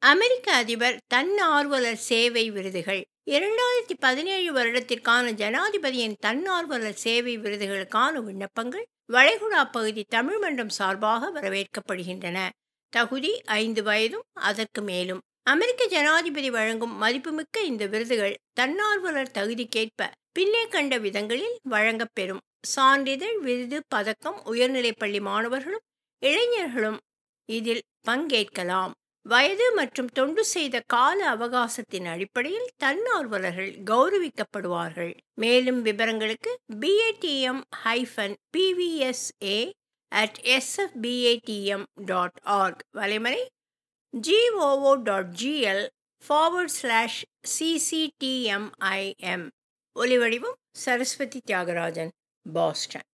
அமெரிக்க அதிபர் தன்னார்வலர் சேவை விருதுகள் இரண்டாயிரத்தி பதினேழு வருடத்திற்கான ஜனாதிபதியின் தன்னார்வலர் சேவை விருதுகளுக்கான விண்ணப்பங்கள் வளைகுடா பகுதி தமிழ் மன்றம் சார்பாக வரவேற்கப்படுகின்றன தகுதி ஐந்து வயதும் அதற்கு மேலும் அமெரிக்க ஜனாதிபதி வழங்கும் மதிப்புமிக்க இந்த விருதுகள் தன்னார்வலர் தகுதிக்கேற்ப பின்னே கண்ட விதங்களில் வழங்கப்பெறும் சான்றிதழ் விருது பதக்கம் உயர்நிலைப்பள்ளி மாணவர்களும் இளைஞர்களும் இதில் பங்கேற்கலாம் வயது மற்றும் தொண்டு செய்த கால அவகாசத்தின் அடிப்படையில் தன்னார்வலர்கள் கௌரவிக்கப்படுவார்கள் மேலும் விவரங்களுக்கு PATM hyphen PVSA at SFPATM dot org வலைமறை GOO dot GL forward slash CCTMIM ஒலிவடிவம் சரஸ்வதி தியாகராஜன் பாஸ்டன்